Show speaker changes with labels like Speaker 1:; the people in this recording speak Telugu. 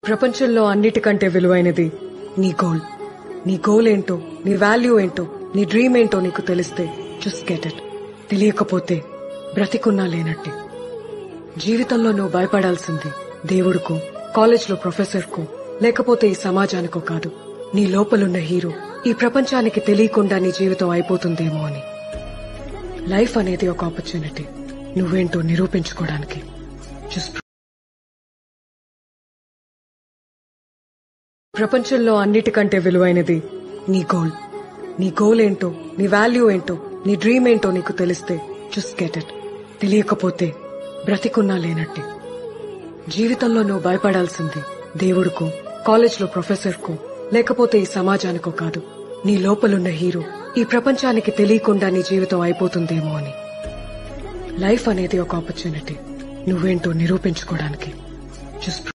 Speaker 1: ప్రపంచంలో అన్నిటికంటే విలువైనది నీ గోల్ నీ గోల్ ఏంటో నీ వాల్యూ ఏంటో నీ డ్రీమ్ ఏంటో నీకు తెలిస్తే జస్ట్ గెట్ ఇట్ తెలియకపోతే బ్రతికున్నా లేనట్టే జీవితంలో నువ్వు భయపడాల్సింది దేవుడికో కాలేజ్లో ప్రొఫెసర్కో లేకపోతే ఈ సమాజానికో కాదు నీ లోపలున్న హీరో ఈ ప్రపంచానికి తెలియకుండా నీ జీవితం అయిపోతుందేమో అని లైఫ్ అనేది ఒక ఆపర్చునిటీ నువ్వేంటో నిరూపించుకోవడానికి జస్ట్ ప్రపంచంలో అన్నిటికంటే విలువైనది నీ గోల్ నీ గోల్ ఏంటో నీ వాల్యూ ఏంటో నీ డ్రీమ్ ఏంటో నీకు తెలిస్తే జస్ట్ గెట్ ఇట్ తెలియకపోతే బ్రతికున్నా లేనట్టే జీవితంలో నువ్వు భయపడాల్సింది దేవుడికో కాలేజ్లో ప్రొఫెసర్కో లేకపోతే ఈ సమాజానికో కాదు నీ లోపలున్న హీరో ఈ ప్రపంచానికి తెలియకుండా నీ జీవితం అయిపోతుందేమో అని లైఫ్ అనేది ఒక ఆపర్చునిటీ నువ్వేంటో నిరూపించుకోవడానికి జస్ట్